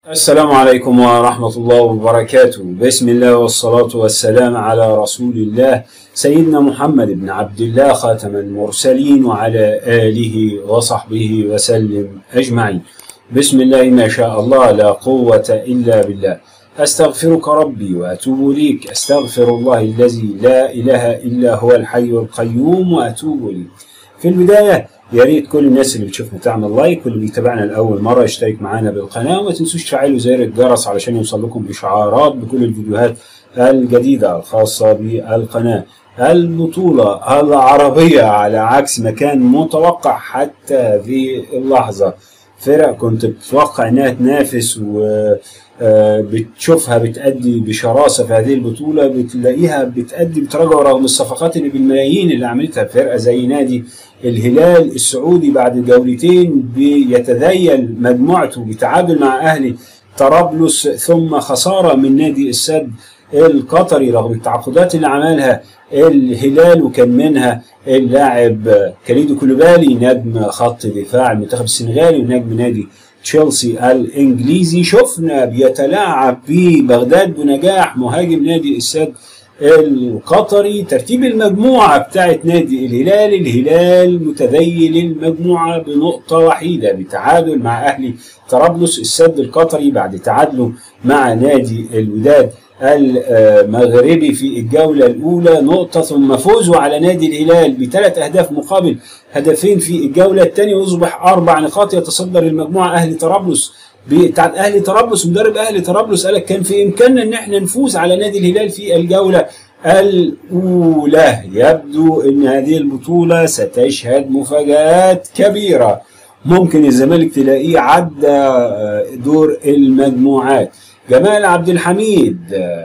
السلام عليكم ورحمة الله وبركاته بسم الله والصلاة والسلام على رسول الله سيدنا محمد بن عبد الله خاتم المرسلين وعلى آله وصحبه وسلم أجمعين بسم الله ما شاء الله لا قوة إلا بالله أستغفرك ربي وأتوب إليك أستغفر الله الذي لا إله إلا هو الحي القيوم وأتوب إليه في البداية يا ريت كل الناس اللي بتشوفنا تعمل لايك واللي بيتابعنا لاول مره يشترك معانا بالقناه وما تنسوش تفعلوا زر الجرس علشان يوصل لكم اشعارات بكل الفيديوهات الجديده الخاصه بالقناه البطوله العربيه على عكس ما كان متوقع حتى هذه اللحظه فرق كنت بتتوقع انها تنافس و بتشوفها بتأدي بشراسة في هذه البطولة بتلاقيها بتأدي بتراجع رغم الصفقات اللي بالملايين اللي عملتها فرقة زي نادي الهلال السعودي بعد جولتين بيتذيل مجموعته بتعادل مع أهلي طرابلس ثم خسارة من نادي السد القطري رغم التعاقدات اللي عملها الهلال وكان منها اللاعب كاليدو كولوبالي نجم خط دفاع المنتخب السنغالي ونجم نادي تشيلسي الانجليزي شفنا بيتلاعب في بغداد بنجاح مهاجم نادي السد القطري ترتيب المجموعة بتاعت نادي الهلال الهلال متذيل المجموعة بنقطة وحيدة بتعادل مع أهلي طرابلس السد القطري بعد تعادله مع نادي الوداد المغربي في الجولة الأولى نقطة ثم فوزه على نادي الهلال بثلاث أهداف مقابل هدفين في الجولة الثانية ويصبح أربع نقاط يتصدر المجموعة أهلي طرابلس بتاع أهلي طرابلس مدرب أهلي طرابلس قال لك كان في إمكاننا إن احنا نفوز على نادي الهلال في الجولة الأولى يبدو أن هذه البطولة ستشهد مفاجآت كبيرة ممكن الزمالك تلاقيه عدى دور المجموعات جمال عبد الحميد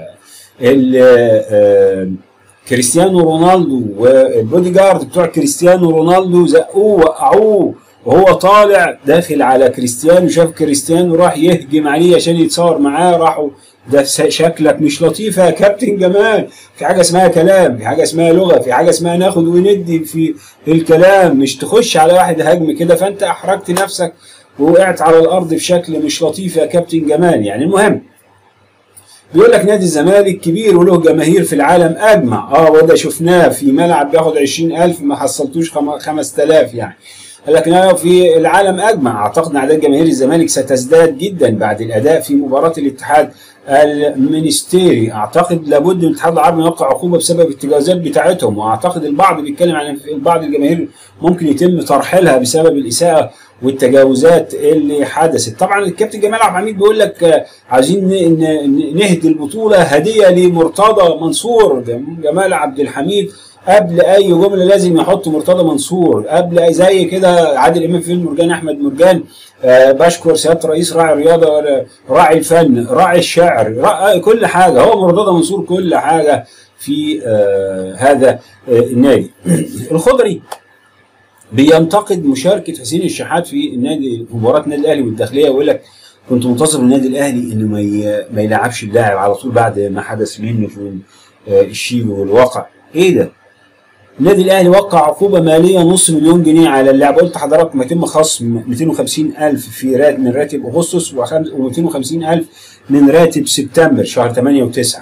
كريستيانو رونالدو والبودي جارد بتوع كريستيانو رونالدو زقوه وقعوه وهو طالع داخل على كريستيانو شاف كريستيانو راح يهجم عليه عشان يتصور معاه راحوا ده شكلك مش لطيف يا كابتن جمال في حاجه اسمها كلام في حاجه اسمها لغه في حاجه اسمها ناخد وندي في الكلام مش تخش على واحد هجم كده فانت احرجت نفسك ووقعت على الارض بشكل مش لطيف يا كابتن جمال يعني المهم بيقول لك نادي الزمالك كبير وله جماهير في العالم اجمع اه وده شفناه في ملعب بياخد 20000 ما حصلتوش 5000 يعني لكن في العالم اجمع اعتقد اعداد جماهير الزمالك ستزداد جدا بعد الاداء في مباراه الاتحاد المينستيري اعتقد لابد من الاتحاد العربي يوقع عقوبه بسبب التجاوزات بتاعتهم واعتقد البعض بيتكلم عن بعض الجماهير ممكن يتم ترحيلها بسبب الاساءه والتجاوزات اللي حدثت طبعا الكابتن جمال عبد الحميد بيقول لك عايزين نهدي البطوله هديه لمرتضى منصور جمال عبد الحميد قبل اي جمله لازم يحط مرتضى منصور قبل اي زي كده عادل امام فيلم مرجان احمد مرجان آه بشكر سياده رئيس راعي الرياضه راعي الفن راعي الشعر راعي كل حاجه هو مرتضى منصور كل حاجه في آه هذا آه النادي الخضري بينتقد مشاركه حسين الشحات في النادي مباراه النادي الاهلي والداخليه ويقول لك كنت منتظر من النادي الاهلي انه ما ما يلعبش اللاعب على طول بعد ما حدث منه في الشيب والواقع ايه ده؟ النادي الاهلي وقع عقوبه ماليه نص مليون جنيه على اللاعب قلت لحضراتكم يتم خصم 250 الف في رات من راتب اغسطس و250 الف من راتب سبتمبر شهر 8 و9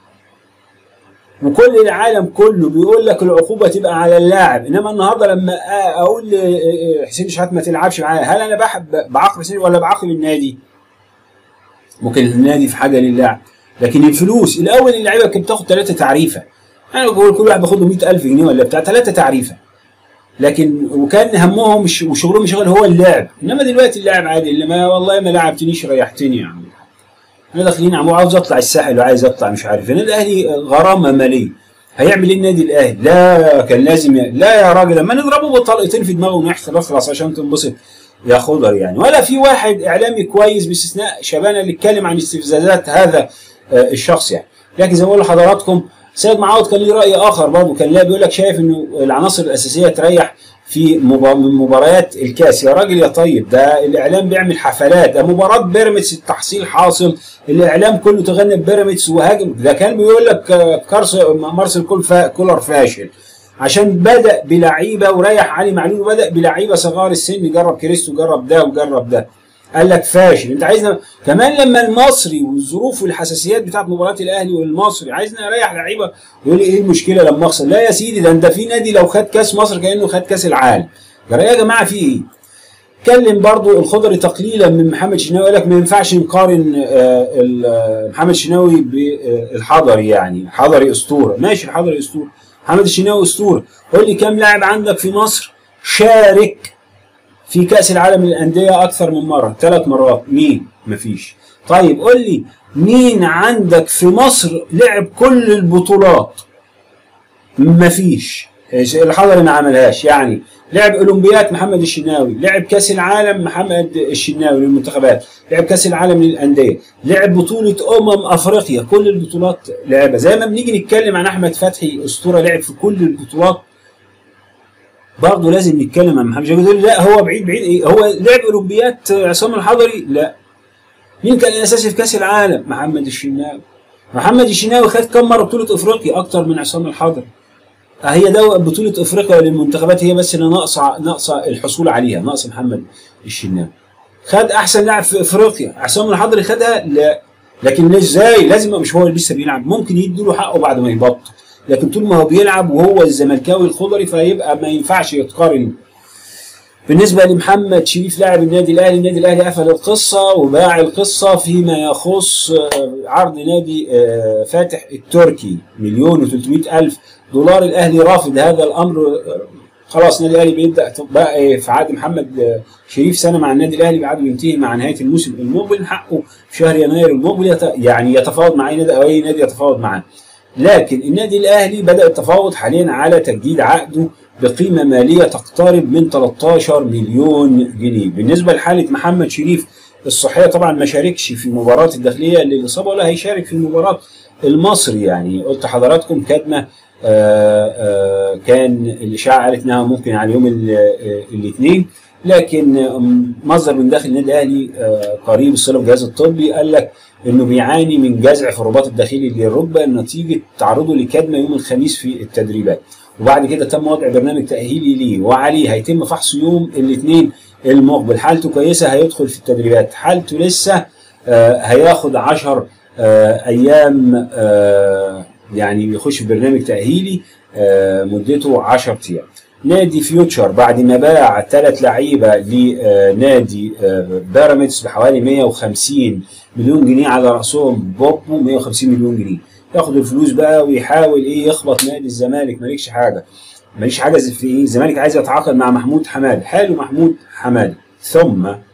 وكل العالم كله بيقول لك العقوبه تبقى على اللاعب انما النهارده لما اقول حسين شحات ما تلعبش معايا هل انا بحب بعاقب حسين ولا بعاقب النادي؟ ممكن النادي في حاجه للاعب لكن الفلوس الاول اللعيبه كانت بتاخد ثلاثه تعريفه انا بقول كل واحد بياخد له 100000 جنيه ولا بتاع ثلاثه تعريفه لكن وكان همهم وشغلهم شغل هو اللعب انما دلوقتي اللاعب عادي اللي ما والله ما لعبتنيش ريحتني يا عم انا داخلين عم عاوز اطلع الساحل وعايز اطلع مش عارف النادي الاهلي غرامه ماليه هيعمل ايه النادي الاهلي؟ لا كان لازم ي... لا يا راجل لما نضربه بالطلقتين في دماغه ونحصل اخلص عشان تنبسط يا خضر يعني ولا في واحد اعلامي كويس باستثناء شبانه اللي اتكلم عن استفزازات هذا الشخص يعني لكن زي ما بقول لحضراتكم سيد معوض كان ليه راي اخر برضه كان لا بيقول لك شايف انه العناصر الاساسيه تريح في من مباريات الكاس يا راجل يا طيب ده الاعلام بيعمل حفلات ده مباراه بيراميدز التحصيل حاصل الاعلام كله تغني بيراميدز وهاجم ده كان بيقول لك كارس مارسيل كولر فاشل عشان بدا بلعيبه وريح علي معلول وبدا بلعيبه صغار السن جرب كريستو جرب ده وجرب ده قال لك فاشل انت عايزنا كمان لما المصري والظروف والحساسيات بتاعت مباراه الاهلي والمصري عايزنا اريح لعيبه يقول لي ايه المشكله لما اخسر لا يا سيدي ده انت في نادي لو خد كاس مصر كانه خد كاس العالم يا جماعه في ايه اتكلم برضو الخضري تقليلا من محمد شناوي قال لك ما ينفعش نقارن محمد الشناوي بالحضري يعني حضري اسطوره ماشي الحضري اسطوره محمد الشناوي اسطوره قول لي كام لاعب عندك في مصر شارك في كاس العالم للانديه اكثر من مره ثلاث مرات مين مفيش طيب قول لي مين عندك في مصر لعب كل البطولات مفيش الحضري ما عملهاش يعني لعب اولمبياد محمد الشناوي لعب كاس العالم محمد الشناوي للمنتخبات لعب كاس العالم للانديه لعب بطوله امم افريقيا كل البطولات لعبها زي ما بنيجي نتكلم عن احمد فتحي اسطوره لعب في كل البطولات برضه لازم نتكلم عن محمد شناوي لا هو بعيد بعيد ايه هو لعب اولمبياد عصام الحضري لا مين كان الاساسي في كاس العالم محمد الشناوي محمد الشناوي خد كم مره بطوله افريقيا اكتر من عصام الحضري هي ده بطولة افريقيا للمنتخبات هي بس اللي ناقصة ناقصة الحصول عليها ناقص محمد الشناوي. خد احسن لاعب في افريقيا عصام الحضري خدها لا لكن ازاي لازم مش هو اللي لسه بيلعب ممكن يدوا له حقه بعد ما يبطل لكن طول ما هو بيلعب وهو الزملكاوي الخضري فيبقى ما ينفعش يتقارن بالنسبة لمحمد شريف لاعب النادي الأهلي، النادي الأهلي قفل القصة وباع القصة فيما يخص عرض نادي فاتح التركي مليون و300 ألف دولار الأهلي رافض هذا الأمر خلاص النادي الأهلي بيبدأ بقى في عقد محمد شريف سنة مع النادي الأهلي بعد ينتهي مع نهاية الموسم المقبل حقه في شهر يناير المقبل يعني يتفاوض مع أي نادي أو أي نادي يتفاوض معاه. لكن النادي الأهلي بدأ التفاوض حاليا على تجديد عقده بقيمة مالية تقترب من 13 مليون جنيه بالنسبة لحالة محمد شريف الصحية طبعا ما شاركش في مباراة الداخلية للإصابة ولا هيشارك في مباراة المصري يعني قلت حضراتكم كدمة كان الإشاعة قالت إنها ممكن على يوم الاثنين لكن مصدر من داخل النادي الاهلي قريب الصله بالجهاز الطبي قال لك انه بيعاني من جزع في الرباط الداخلي للركبه نتيجه تعرضه لكدمه يوم الخميس في التدريبات وبعد كده تم وضع برنامج تاهيلي ليه وعليه هيتم فحصه يوم الاثنين المقبل حالته كويسه هيدخل في التدريبات حالته لسه هياخد 10 ايام يعني بيخش في برنامج تاهيلي مدته 10 ايام نادي فيوتشر بعد ما باع ثلاث لعيبه لنادي بيراميدز بحوالي 150 مليون جنيه على راسهم بوبو 150 مليون جنيه ياخد الفلوس بقى ويحاول ايه يخبط نادي الزمالك مالكش حاجه ماليش حاجه في ايه الزمالك عايز يتعاقد مع محمود حماد حاله محمود حماد ثم آه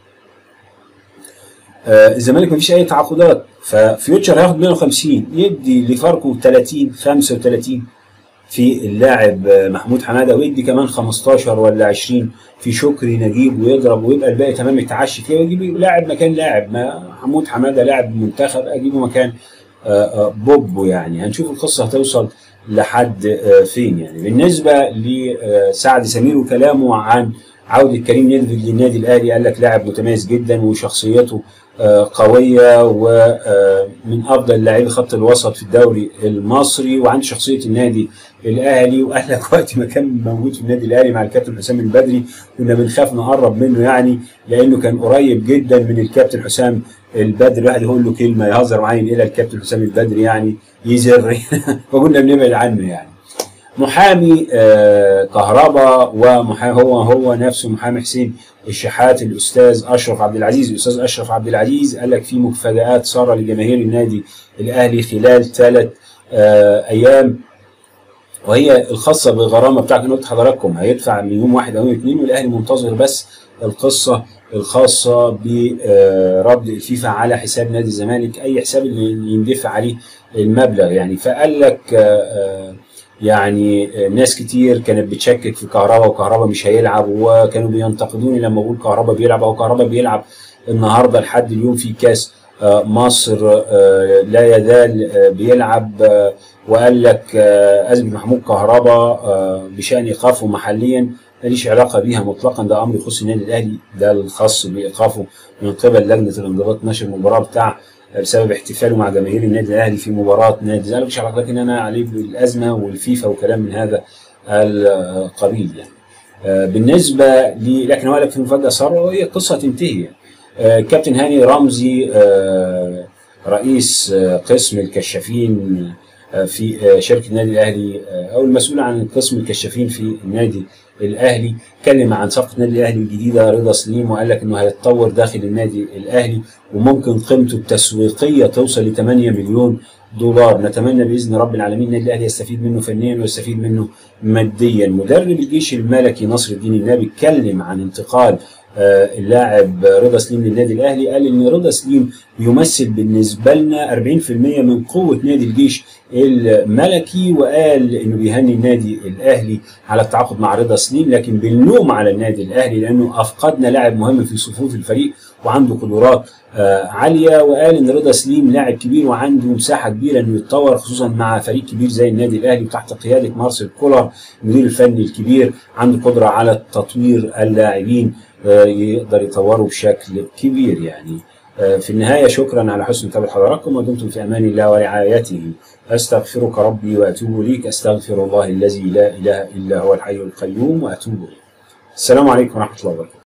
الزمالك مفيش اي تعاقدات ففيوتشر هياخد 150 يدي لفاركو 30 35 في اللاعب محمود حماده ويدي كمان 15 ولا 20 في شكري نجيب ويضرب ويبقى الباقي تمام يتعشي فيه ويجيب لاعب مكان لاعب ما محمود حماده لاعب منتخب اجيبه مكان بوبو يعني هنشوف القصه هتوصل لحد فين يعني بالنسبه لسعد سمير وكلامه عن عوده كريم نيدفيد للنادي الاهلي قال لك لاعب متميز جدا وشخصيته قويه ومن افضل لاعبي خط الوسط في الدوري المصري وعنده شخصيه النادي الاهلي وقال لك وقت ما كان موجود في النادي الاهلي مع الكابتن حسام البدري كنا بنخاف نقرب منه يعني لانه كان قريب جدا من الكابتن حسام البدري الواحد يقول له كلمه يهزر معايا الى الكابتن حسام البدري يعني يزر فكنا بنبعد عنه يعني محامي آه كهرباء ومحامي هو هو نفسه محامي حسين الشحات الاستاذ اشرف عبد العزيز الاستاذ اشرف عبد العزيز قال لك في مفاجات صار لجماهير النادي الاهلي خلال ثلاث آه ايام وهي الخاصه بالغرامه بتاعت انا قلت لحضراتكم هيدفع من يوم واحد او يوم اثنين والاهلي منتظر بس القصه الخاصه برد الفيفا على حساب نادي الزمالك اي حساب اللي يندفع عليه المبلغ يعني فقال لك آه يعني ناس كتير كانت بتشكك في كهربا وكهربا مش هيلعب وكانوا بينتقدوني لما بقول كهربا بيلعب او كهربا بيلعب النهارده لحد اليوم في كاس مصر لا يزال بيلعب وقال لك ازمه محمود كهربا بشان ايقافه محليا ماليش علاقه بيها مطلقا ده امر يخص النادي الاهلي ده الخاص بايقافه من قبل لجنه الانضباط نشر المباراه بتاع بسبب احتفاله مع جماهير النادي الاهلي في مباراه نادي الزمالك مش علاقه لكن انا عليه بالازمه والفيفا وكلام من هذا القبيل يعني. بالنسبه ل لكن هو قال لك في مفاجاه صار وهي القصه هتنتهي يعني. آه، كابتن هاني رمزي آه، رئيس آه، قسم الكشافين آه، في آه، شركه النادي الاهلي آه، او المسؤول عن قسم الكشافين في النادي الاهلي اتكلم عن صفقه النادي الاهلي الجديده رضا سليم وقال لك انه هيتطور داخل النادي الاهلي وممكن قيمته التسويقيه توصل ل 8 مليون دولار نتمنى باذن رب العالمين النادي الاهلي يستفيد منه فنيا ويستفيد منه ماديا مدرب الجيش الملكي نصر الدين النبي اتكلم عن انتقال آه، اللاعب رضا سليم للنادي الاهلي قال ان رضا سليم يمثل بالنسبه لنا 40% من قوه نادي الجيش الملكي وقال انه بيهني النادي الاهلي على التعاقد مع رضا سليم لكن باللوم على النادي الاهلي لانه افقدنا لاعب مهم في صفوف الفريق وعنده قدرات آه، عاليه وقال ان رضا سليم لاعب كبير وعنده مساحه كبيره انه يتطور خصوصا مع فريق كبير زي النادي الاهلي وتحت قياده مارسيل كولر المدير الفني الكبير عنده قدره على تطوير اللاعبين آه، يقدر يطوره بشكل كبير يعني آه، في النهاية شكرا على حسن متابعة حضراتكم ودمتم في أمان الله ورعايته أستغفرك ربي وأتوب إليك أستغفر الله الذي لا إله إلا هو الحي القيوم وأتوب إليه السلام عليكم ورحمة الله وبركاته